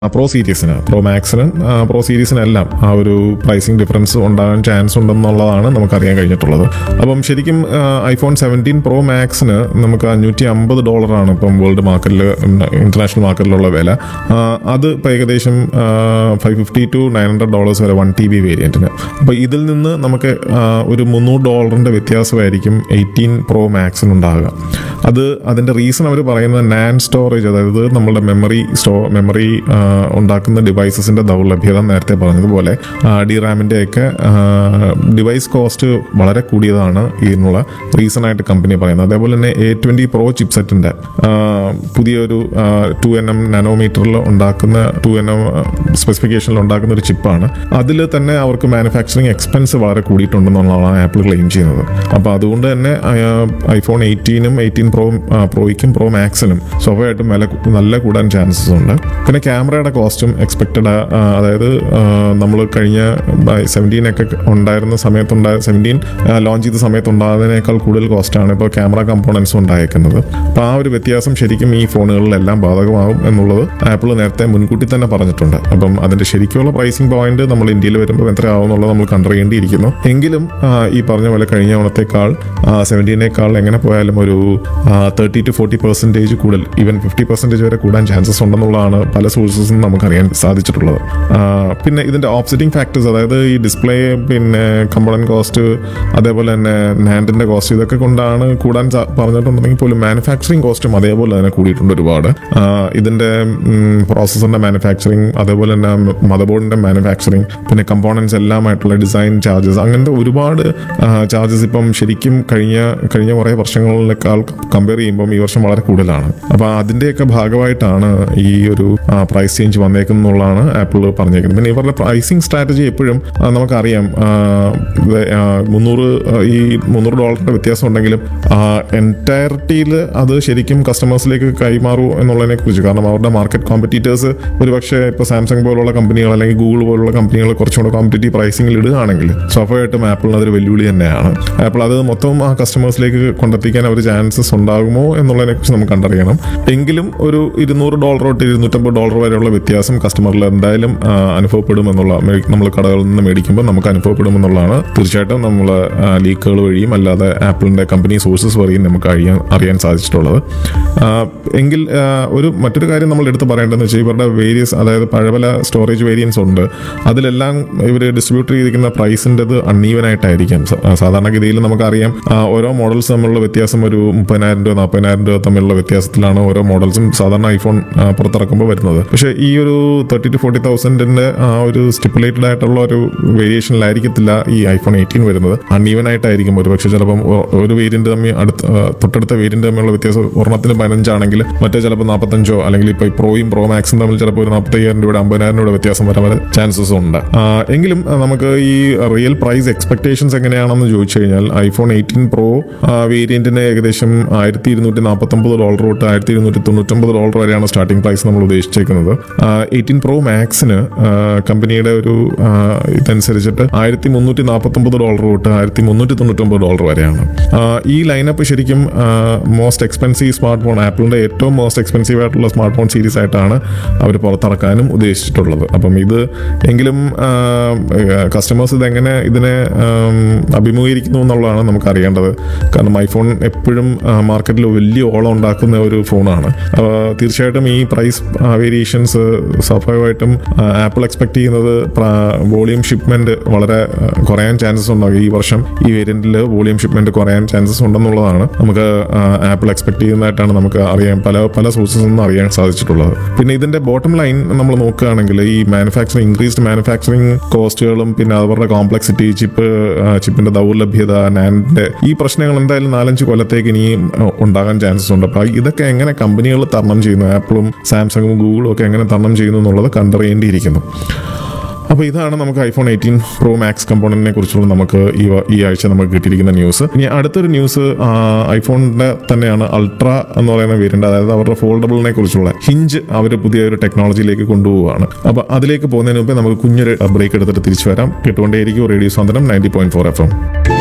pro സീരീസിന് pro മാക്സിനും pro സീരീസിനെല്ലാം ആ ഒരു പ്രൈസിങ് ഡിഫറൻസ് ഉണ്ടാകാൻ ചാൻസ് ഉണ്ടെന്നുള്ളതാണ് നമുക്കറിയാൻ കഴിഞ്ഞിട്ടുള്ളത് അപ്പം ശരിക്കും ഐഫോൺ സെവൻറ്റീൻ പ്രോ മാക്സിന് നമുക്ക് അഞ്ഞൂറ്റി അമ്പത് ഡോളറാണ് ഇപ്പം വേൾഡ് മാർക്കറ്റിൽ ഇന്റർനാഷണൽ മാർക്കറ്റിലുള്ള വില ആ, അത് ഇപ്പോൾ ഏകദേശം five fifty to nine hundred dollars വരെ വൺ ടി ബി വേരിയൻറ്റിന് അപ്പോൾ ഇതിൽ നിന്ന് നമുക്ക് ആ, ഒരു മുന്നൂറ് ഡോളറിൻ്റെ വ്യത്യാസമായിരിക്കും എയ്റ്റീൻ പ്രോ മാക്സിനുണ്ടാകുക അത് അതിൻ്റെ റീസൺ അവർ പറയുന്നത് നാൻ സ്റ്റോറേജ് അതായത് നമ്മളുടെ മെമ്മറി സ്റ്റോ മെമ്മറി ഉണ്ടാക്കുന്ന ഡിവൈസസിൻ്റെ ദൗർലഭ്യത നേരത്തെ പറഞ്ഞതുപോലെ ഡി റാമിൻ്റെ ഒക്കെ ഡിവൈസ് കോസ്റ്റ് വളരെ കൂടിയതാണ് ഇതിനുള്ള റീസൺ ആയിട്ട് കമ്പനി പറയുന്നത് അതേപോലെ തന്നെ എ ട്വൻറ്റി പ്രോ ചിപ്സെറ്റിൻ്റെ പുതിയൊരു ടു എൻ എം നാനോമീറ്ററിൽ ഉണ്ടാക്കുന്ന ടു എൻ എം സ്പെസിഫിക്കേഷനിൽ ഉണ്ടാക്കുന്ന ഒരു ചിപ്പാണ് അതിൽ തന്നെ അവർക്ക് മാനുഫാക്ചറിങ് എക്സ്പെൻസ് വളരെ കൂടിയിട്ടുണ്ടെന്നുള്ളതാണ് ആപ്പിൾ ക്ലെയിം ചെയ്യുന്നത് അപ്പോൾ അതുകൊണ്ട് തന്നെ ഐഫോൺ എയ്റ്റീനും എയ്റ്റീൻ പ്രോ പ്രോയ്ക്കും പ്രോ മാക്സിനും സ്വാഭാവികമായിട്ടും വില കു- നല്ല കൂടാൻ ചാൻസസ് ഉണ്ട് പിന്നെ ക്യാമറയുടെ കോസ്റ്റും എക്സ്പെക്റ്റഡ് അതായത് നമ്മൾ കഴിഞ്ഞ സെവൻറ്റീൻ ഒക്കെ ഉണ്ടായിരുന്ന സമയത്തുണ്ടായ സെവൻറ്റീൻ ലോഞ്ച് ചെയ്ത സമയത്ത് ഉണ്ടാകുന്നതിനേക്കാൾ കൂടുതൽ കോസ്റ്റാണ് ഇപ്പോൾ ക്യാമറ കമ്പോണൻസ് ഉണ്ടായേക്കുന്നത് അപ്പോൾ ആ ഒരു വ്യത്യാസം ശരിക്കും ഈ ഫോണുകളിലെല്ലാം ബാധകമാകും എന്നുള്ളത് ആപ്പിൾ നേരത്തെ മുൻകൂട്ടി തന്നെ പറഞ്ഞിട്ടുണ്ട് അപ്പം അതിന്റെ ശരിക്കുള്ള പ്രൈസിംഗ് പോയിന്റ് നമ്മൾ ഇന്ത്യയിൽ വരുമ്പോൾ എത്രയാവും എന്നുള്ളത് നമ്മൾ കണ്ടറിയേണ്ടിയിരിക്കുന്നു എങ്കിലും ആ, ഈ പറഞ്ഞ പോലെ കഴിഞ്ഞ ഓണത്തേക്കാൾ സെവൻറ്റീനേക്കാൾ എങ്ങനെ പോയാലും ഒരു തേർട്ടി ടു ഫോർട്ടി പെർസെൻറ്റേജ് കൂടുതൽ ഈവൻ ഫിഫ്റ്റി പെർസെൻറ്റേജ് വരെ കൂടാൻ ചാൻസസ് ഉണ്ടെന്നുള്ളതാണ് പല സോഴ്സസും നമുക്കറിയാൻ സാധിച്ചിട്ടുള്ളത് ആ, പിന്നെ ഇതിന്റെ ഓപ്സെറ്റിംഗ് ഫാക്ടേഴ്സ് അതായത് ഈ ഡിസ്പ്ലേ പിന്നെ കമ്പണൻ കോസ്റ്റ് അതേപോലെ തന്നെ നാൻഡിന്റെ കോസ്റ്റ് ഇതൊക്കെ കൊണ്ടാണ് കൂടാൻ സാ- പറഞ്ഞിട്ടുണ്ടെങ്കിൽ പോലും മാനുഫാക്ചറിങ് കോസ്റ്റും അതേപോലെ തന്നെ കൂടിയിട്ടുണ്ട് ഒരുപാട് ആ, ഇതിന്റെ പ്രോസസറിന്റെ മാനുഫാക്ചറിങ് അതേപോലെ തന്നെ മദർ ബോർഡിന്റെ മാനുഫാക്ചറിങ് പിന്നെ കമ്പോണൻസ് എല്ലാമായിട്ടുള്ള ഡിസൈൻ ചാർജസ് അങ്ങനത്തെ ഒരുപാട് ചാർജസ് ഇപ്പം ശരിക്കും കഴിഞ്ഞ കഴിഞ്ഞ കുറേ വർഷങ്ങളിലേക്കാൾ കമ്പയർ ചെയ്യുമ്പം ഈ വർഷം വളരെ കൂടുതലാണ് അപ്പോൾ അതിൻ്റെയൊക്കെ ഭാഗമായിട്ടാണ് ഈ ഒരു പ്രൈസ് ചേഞ്ച് വന്നേക്കുന്നുള്ളതാണ് ആപ്പിൾ പറഞ്ഞേക്കുന്നത് പിന്നെ ഇവരുടെ പ്രൈസിങ് സ്ട്രാറ്റജി എപ്പോഴും ആ, നമുക്കറിയാം ആ, ഇത്, ആ, മുന്നൂറ് ആ, ഈ മുന്നൂറ് ഡോളറിന്റെ വ്യത്യാസം ഉണ്ടെങ്കിലും എൻറ്റയറിറ്റിയിൽ അത് ശരിക്കും കസ്റ്റമേഴ്സിലേക്ക് കൈമാറൂ എന്നുള്ളതിനെ കുറിച്ച് കാരണം അവരുടെ മാർക്കറ്റ് കോമ്പറ്റീറ്റേഴ്സ് ഒരുപക്ഷെ ഇപ്പോൾ സാംസങ് പോലുള്ള കമ്പനികൾ അല്ലെങ്കിൽ ഗൂഗിൾ പോലുള്ള കമ്പനികൾ കുറച്ചുകൂടെ കോമ്പറ്റീറ്റീവ് പ്രൈസിംഗിൽ ഇടുകയാണെങ്കിൽ സ്വാഭാവികമായിട്ടും ആപ്പിളിന് അതൊരു വെല്ലുവിളി തന്നെയാണ് ആപ്പിൾ അത് മൊത്തം ആ കസ്റ്റമേഴ്സിലേക്ക് കൊണ്ടെത്തിക്കാൻ അവർ ചാൻസസ് ഉണ്ടാകുമോ എന്നുള്ളതിനെ കുറിച്ച് നമുക്ക് കണ്ടറിയണം എങ്കിലും ഒരു ഇരുന്നൂറ് ഡോളർ തൊട്ട് ഇരുന്നൂറ്റമ്പത് ഡോളർ വരെയുള്ള വ്യത്യാസം കസ്റ്റമറിൽ എന്തായാലും ആ, അനുഭവപ്പെടുമെന്നുള്ള നമ്മൾ കടകളിൽ നിന്ന് മേടിക്കുമ്പോൾ നമുക്ക് അനുഭവപ്പെടുമെന്നുള്ളതാണ് തീർച്ചയായിട്ടും നമ്മൾ ലീക്കുകൾ വഴിയും അല്ലാതെ ആപ്പിളിന്റെ കമ്പനി സോഴ്സസ് വഴിയും നമുക്ക് അറിയാൻ അറിയാൻ സാധിച്ചിട്ടുള്ളത് ആ, എങ്കിൽ ആ, ഒരു മറ്റൊരു കാര്യം നമ്മൾ എടുത്ത് പറയേണ്ടതെന്ന് വെച്ചാൽ ഇവരുടെ വേരിയസ് അതായത് പല പല സ്റ്റോറേജ് വേരിയൻസ് ഉണ്ട് അതിലെല്ലാം ഇവർ ഡിസ്ട്രിബ്യൂട്ട് ചെയ്തിരിക്കുന്ന പ്രൈസിൻ്റെത് അൺഈവൻ ആയിട്ടായിരിക്കാം സ- ആ, സാധാരണഗതിയിൽ നമുക്കറിയാം ആ, ഓരോ മോഡൽസ് തമ്മിലുള്ള വ്യത്യാസം ഒരു മുപ്പതിനായിരം രൂപ നാൽപ്പതിനായിരം രൂപ തമ്മിലുള്ള വ്യത്യാസത്തിലാണ് ഓരോ മോഡൽസും സാധാരണ ഐഫോൺ ആ, പുറത്തിറക്കുമ്പോൾ വരുന്നത് പക്ഷേ ഈ ഒരു തേർട്ടി ടു ഫോർട്ടി തൗസൻഡിന്റെ ആ ഒരു സ്റ്റിപ്പുലേറ്റഡ് ആയിട്ടുള്ള ഒരു വേരിയേഷനിലായിരിക്കത്തില്ല ഈ ഐഫോൺ എയ്റ്റീൻ വരുന്നത് അൺഈവൻ ആയിട്ടായിരിക്കും ഒരു പക്ഷേ ചിലപ്പം ഒ- ഒരു വേരിയന്റ് തമ്മിൽ അടുത്ത ആ, തൊട്ടടുത്ത വേരിയന്റ് തമ്മിലുള്ള വ്യത്യാസം ഒരെണ്ണത്തിന് പതിനഞ്ചാണെങ്കിൽ മറ്റേ ചിലപ്പോൾ നാൽപ്പത്തഞ്ചോ അല്ലെങ്കിൽ ഇപ്പോൾ ഈ പ്രോയും പ്രോ മാക്സും തമ്മിൽ ചിലപ്പോൾ ഒരു നാൽപ്പത്തയ്യായിരം രൂപയുടെ അമ്പതിനായിരം രൂപയുടെ വ്യത്യാസം വരാൻ വരെ ചാൻസസ് ഉണ്ട് ആ, എങ്കിലും ആ, നമുക്ക് ഈ റിയൽ പ്രൈസ് എക്സ്പെക്ടേഷൻസ് എങ്ങനെയാണെന്ന് ചോദിച്ചു കഴിഞ്ഞാൽ ഐഫോൺ എയ്റ്റീൻ പ്രോ വേരിയന്റിന് ഏകദേശം ആയിരത്തി ഇരുന്നൂറ്റി നാൽപ്പത്തൊമ്പത് ഡോളർ തൊട്ട് ആയിരത്തി ഇരുന്നൂറ്റി തൊണ്ണൂറ്റൊമ്പത് ഡോളർ വരെയാണ് സ്റ്റാർട്ടിംഗ് പ്രൈസ് നമ്മൾ ഉദ്ദേശിച്ചേക്കുന്നത് എയ്റ്റീൻ പ്രോ മാക്സിന് കമ്പനിയുടെ ഒരു ആ, ഇതനുസരിച്ചിട്ട് ആയിരത്തി മുന്നൂറ്റി നാൽപ്പത്തൊമ്പത് ഡോളർ തൊട്ട് ആയിരത്തി മുന്നൂറ്റി തൊണ്ണൂറ്റൊമ്പത് ഡോളർ വരെയാണ് ആ, ഈ ലൈനപ്പ് ശരിക്കും മോസ്റ്റ് എക്സ്പെൻസീവ് സ്മാർട്ട് ഫോൺ ആപ്പിളിന്റെ ഏറ്റവും മോസ്റ്റ് എക്സ്പെൻസീവ് ആയിട്ടുള്ള സ്മാർട്ട് ഫോൺ സീരീസ് ആയിട്ടാണ് അവർ പുറത്തിറക്കാനും ഉദ്ദേശിച്ചിട്ടുള്ളത് അപ്പം ഇത് എങ്കിലും കസ്റ്റമേഴ്സ് ഇതെങ്ങനെ ഇതിനെ ആം, അഭിമുഖീകരിക്കുന്നു എന്നുള്ളതാണ് നമുക്ക് അറിയേണ്ടത് കാരണം ഐഫോൺ എപ്പോഴും മാർക്കറ്റിൽ വലിയ ഓളം ഉണ്ടാക്കുന്ന ഒരു ഫോണാണ് ആ, തീർച്ചയായിട്ടും ഈ പ്രൈസ് വേരിയേഷൻസ് സ്വാഭാവികമായിട്ടും ആപ്പിൾ എക്സ്പെക്ട് ചെയ്യുന്നത് വോളിയം ഷിപ്മെന്റ് വളരെ ആ, കുറയാൻ ചാൻസസ് ഉണ്ടാകും ഈ വർഷം ഈ വേരിയന്റിൽ വോളിയം ഷിപ്മെന്റ് കുറയാൻ ചാൻസസ് ഉണ്ടെന്നുള്ളതാണ് നമുക്ക് ആപ്പിൾ എക്സ്പെക്ട് ചെയ്യുന്നതായിട്ടാണ് നമുക്ക് അറിയാൻ പല പല സോഴ്സസ് നിന്ന് അറിയാൻ സാധിച്ചിട്ടുള്ളത് പിന്നെ ഇതിന്റെ ബോട്ടം ലൈൻ നമ്മൾ നോക്കുകയാണെങ്കിൽ ഈ മാനുഫാക്ചറിങ് ഇൻക്രീസ്ഡ് മാനുഫാക്ചറിങ് കോസ്റ്റുകളും പിന്നെ അവരുടെ കോംപ്ലക്സിറ്റി ചിപ്പ് ചിപ്പിന്റെ ദൗർലഭ്യത നാൻഡിന്റെ ഈ പ്രശ്നങ്ങൾ എന്തായാലും നാലഞ്ച് കൊല്ലത്തേക്ക് ഇനിയും ആ, ഉണ്ടാകാൻ ചാൻസസ് ഉണ്ട് അപ്പോൾ ഇതൊക്കെ എങ്ങനെ കമ്പനികൾ തരണം ചെയ്യുന്നു ആപ്പിളും സാംസങ്ങും ഗൂഗിളും ഒക്കെ എങ്ങനെ തരണം ചെയ്യുന്നു എന്നുള്ളത് കണ്ടറിയേണ്ടിയിരിക്കുന്നു അപ്പോൾ ഇതാണ് നമുക്ക് ഐഫോൺ എയ്റ്റീൻ പ്രോ മാക്സ് കമ്പോണന്റിനെ കുറിച്ചുള്ള നമുക്ക് ഈ വ- ഈ ആഴ്ച നമുക്ക് കിട്ടിയിരിക്കുന്ന ന്യൂസ് ഇനി അടുത്തൊരു ന്യൂസ് ഐഫോണിന്റെ തന്നെയാണ് അൾട്ര എന്ന് പറയുന്ന വേരിയന്റ് അതായത് അവരുടെ ഫോൾഡബിളിനെ കുറിച്ചുള്ള ഹിഞ്ച് അവർ പുതിയ ഒരു ടെക്നോളജിയിലേക്ക് കൊണ്ടുപോവുകയാണ് അപ്പോൾ അതിലേക്ക് പോകുന്നതിന് മുമ്പ് നമുക്ക് കുഞ്ഞൊരു ബ്രേക്ക് എടുത്തിട്ട് തിരിച്ചു വരാം കേട്ടുകൊണ്ടേയിരിക്കും radio Santhwanam ninety point four F M